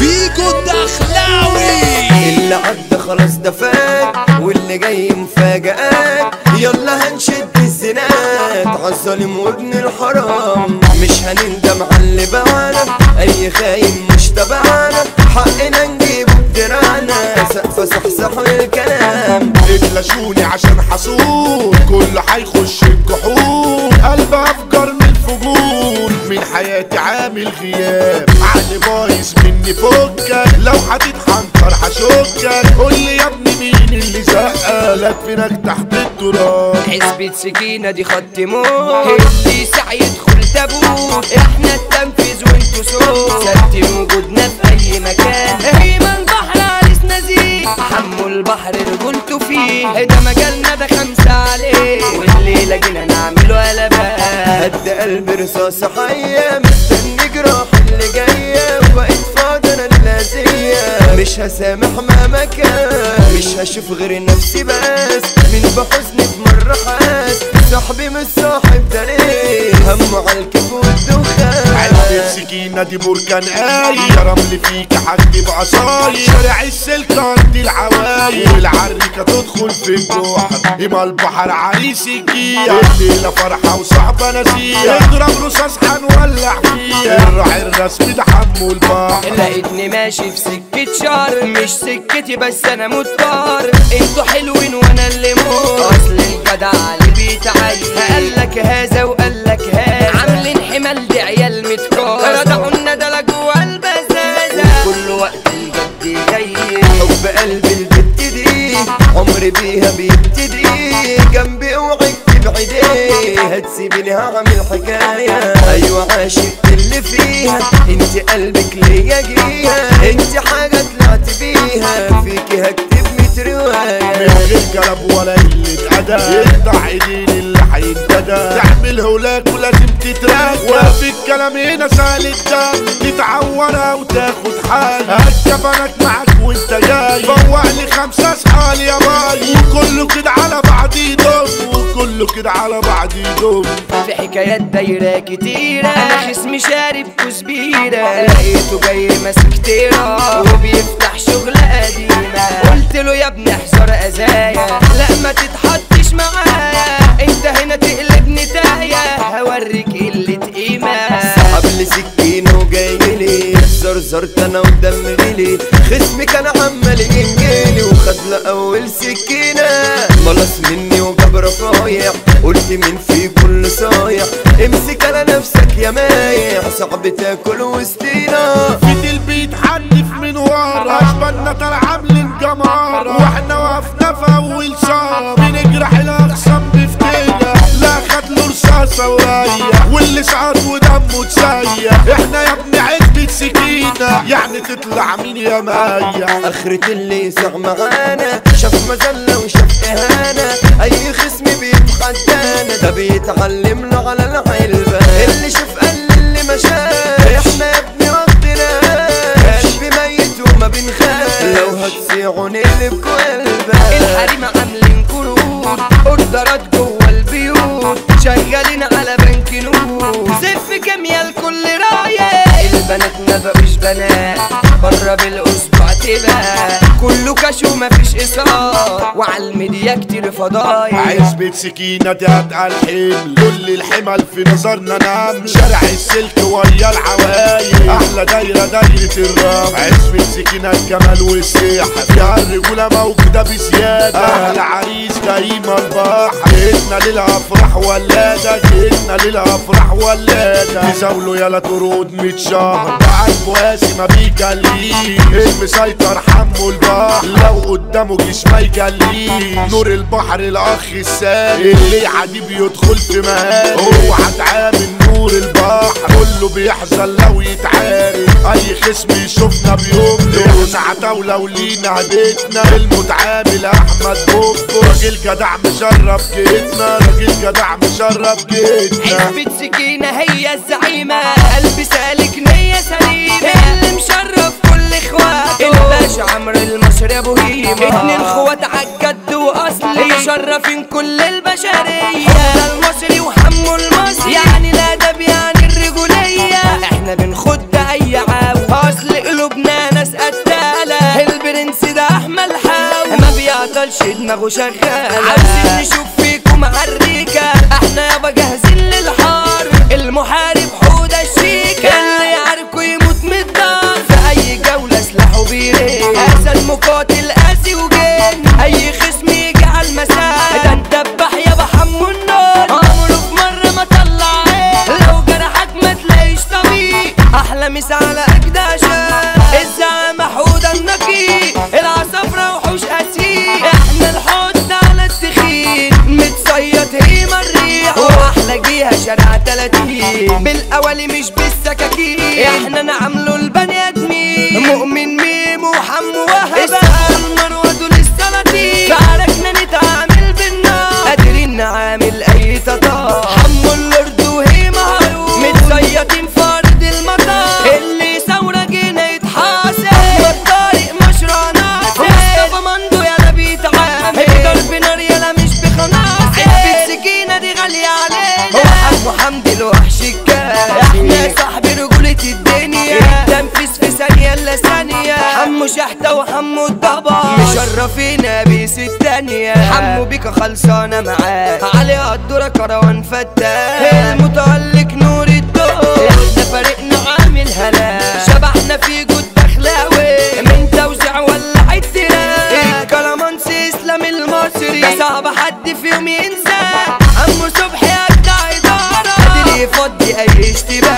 فيجو الدخلاوي اللي عدى خلاص ده فات واللي جاي مفاجآت يلا هنشد الزنات عالظالم وابن الحرام مش هنندم على اللي بعنا اي خاين مش تبعنا حقنا نجيبه بدراعنا سقف صحصح الكلام اتلاشوني عشان حسود كله هيخش الجحود قلب افجر من الفجور من حياتي عامل غياب عقلي بايظ مني فكك لو هتتحنطر هشكك قول لي يا ابني مين اللي زقلك فينك تحت التراب حسبة سكينة دي خط موت اللي سعي يدخل تابوت احنا التنفيذ وانتو صوت ثابتين وجودنا في اي مكان هيما البحر عريس نزيه حمو البحر رجولته فيه ده مجالنا ده خمسة عليه والليلة جينا نعمله قلبان هد قلب رصاصة حية مستني جراح اللي جاية وبقيت فاضي انا اللازية مش هسامح مهما كان مش هشوف غير نفسي بس من بحزني في مرة حاس صاحبي مش صاحب ده ليه همه على الكيف والدخان علبة سكينة دي بركان آي يا رمل فيك حد بعصاي شارع السلك عندي العواي والعريكة تدخل في الجحر إما البحر عريس الجية الليلة فرحة وصحبة نسية اضرب رصاص هنولع فيها الراعي الرسمي ده حمو البحر لقيتني ماشي في سكة شر مش سكتي بس انا مضطر انتوا حلوين وانا اللي موت اصل الجدع اللي بيتعين قالك هذا وقالك هذا عاملين حمال دي عيال متكار ردعونا ده جوا البزازة كل وقت الجد جاي حب قلبي البت دي عمري بيها بيبتدي جنبي اوعك تبعدي هتسيبني هعمل حكاية ايوه عاشقت اللي فيها انت قلبك ليا جيها انت حاجة طلعت بيها فيكي هكتب ميت من رواية غير كلام ولا قلة أدب يقطع ايدين اللي هينتدى تعمل هولاك ولازم تتراك وفي الكلام هنا سهل الدم تتعور وتاخد حاجة هتكفنك معاك وانت جاي فوق لي خمسة اصحال يا باي وكله كده على بعض يدوم وكله كده على بعض يدوم في حكايات دايرة كتيرة أنا خصمي شارب كزبيرة لقيته جاي ماسك تيرة وبيفتح شغل قديمة قلت له يا ابني احذر أذايا لا ما تتحطش معايا انت هنا تقلبني تاية هوريك قلة قيمة سحب لي سكينة وجاي لي زرزرت انا ودم غلي خصمي كان عمال ينجلي وخد له اول سكينة ملص مني وجاب رفايع قلت مين في كل صايع امسك على نفسك يا مايع صعب تاكل وسطينا في البيت حنف من ورا اشبالنا طالع عاملين جمارة واحنا وقفنا في اول شهر بنجرح الاقسام بفتينا لا خد له رصاصة وريح واللي شعر ودمه تسيح احنا يا ابني عزبة سكينة يعني تطلع مين يا مايا اخرة اللي يسع معانا شاف مذلة وشاف اهانة اي خصم بيتحدانا ده بيتعلم له على العلبة اللي شاف قال اللي ما شاف احنا يا ابني وقتنا قلبي ميت وما بنخاف لو هتصيعوا نقلب قلبة الحريم عاملين كروت اوردرات جوه البيوت شغالين على بنك نور زف كيميا الكل رايق البنات ما بقوش بنات بره بالاسبوع تبقى كله كاش ومفيش ايصال وعلى الميديا كتير فضايح عزبة سكينة دي هتقل حمل كل الحمل في نظرنا نام شارع السلك ويا العوايل احلى دايرة دايرة الرام عزبة سكينة الجمال والسحر فيها الرجولة موجودة بزيادة اهل عريس دايما البحر جيتنا للافراح ولادة جيتنا للافراح ولادة تزاولوا يلا ترود ميت شهر قلبه قاسي ما بيجليه المسيطر حمو البحر لو قدامه جيش ما يجليه نور البحر الاخ السامي اللي يعدي بيدخل في مهام هو هتعامل نور البحر كله بيحزن لو يتعارك اي خصم يشوفنا بيومنا احنا عتاولة ولينا هديتنا المتعامل احمد بوبو راجل جدع مشرف جيتنا راجل جدع مشرف جيتنا عزبة سكينة هي الزعيمة قلبي سالك نية سليمة اللي مشرف كل اخواته الباشا عمرو المصري ابو هيمة اتنين اخوات عالجد واصلي مشرفين كل البشرية حمزة المصري وحمو المصري يعني الادب يعني الرجولية احنا بنخد اي عاو اصل قلوبنا وش دماغه شغالة عاوزين نشوف فيكم عريكة احنا يابا جاهزين للحار المحارب حودة الشيكة اللي يعاركوا يموت من الدار في اي جولة سلاحه بيرين اسد مقاتل قاسي وجن اي خصم يجي على المساء ده ندبح يابا حمو النار عمره في مرة ما طلع عين لو جرحك ما تلاقيش طبيب احلى مسا على اجداشا الزعامة حودة النقي العصافرة وحوش اسير احنا الحوت على التخين متصيد هي مريح واحلى جيها شارع 30 بالاولي مش بالسكاكين احنا نعملوا البني ادمين مؤمن ميم وحمو وهبة السقا المروة دول السلاطين فعرفنا نتعامل بالنار قادرين نعامل اي تطار حمو الورد وهي مهروف متصيدين فرد المطار اللي ثورة جينا يتحاسب احمد طارق مشروع ناصر مصطفى مندو يالا بيتعامل ضرب نار يالا مش بخناصر علبة سكينة دي غالية علينا هو حمو حمدي الوحش الكامل احنا صاحب رجولة الدنيا التنفيذ في ثانية الا ثانية حمو شحتة وحمو الضبا مشرفينا بيس التانية حمو بيكا خلصانة معاك علي قدورة كروان فتاك المتألق نور الدور احنا فريقنا عامل هلا شبحنا في جود دخلاوي من توزيع ولا احترام الكلامانسي اسلام المصري ده صعب حد فيهم ينسى عمو صبحي اجدع ادارة قادر يفضي اي اشتباه